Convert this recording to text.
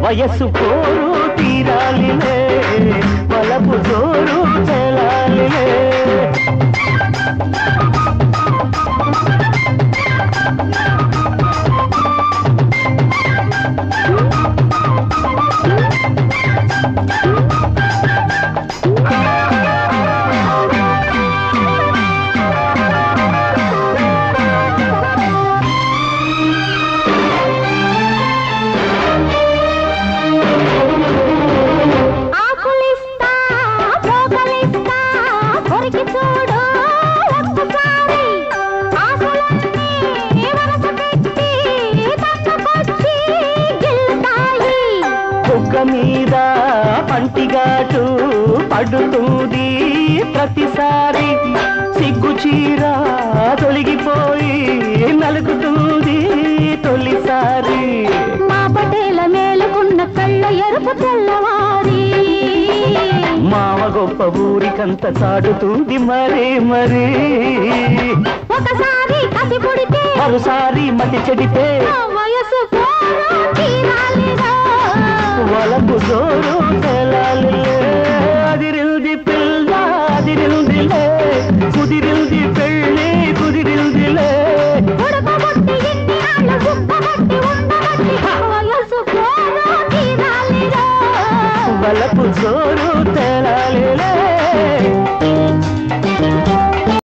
వయస్సు పోరు తీరాలిలే వలపు జోరు చెలాలిలే ఆకులిస్తా పోగలిస్తా కొరికి చూడు ఒక్కసారి ఆశలన్నీ వరస పెట్టి తట్టుకొచ్చి గిల్లుతాయి కుక్క మీద పంటిగాటు పడుతుంది ప్రతిసారి సిగ్గు చీర తొలగిపోయి నలుగుతుంది తొలిసారి మా పటేల మేలుకున్న కళ్ళ ఎరుపు తెల్లవారి మావ గొప్ప ఊరికంత చాటుతుంది మరీ మరీ ఒకసారి కసి పుడితే మరోసారి మతి చెడితే ఆ వయసు పోరు తీరాలిరా వలపు జోరు తెలాలిలే అదిరిల్ది పిల్ల అదిరిల్దిలే కుదిరిల్ది పెళ్ళి కుదిరిల్దిలే ఉడకబొట్టి ఇన్ని నాళ్ళు గుప్పబట్టి ఉండబట్టి వయసు పోరు తీరాలిరా వలపు జోరు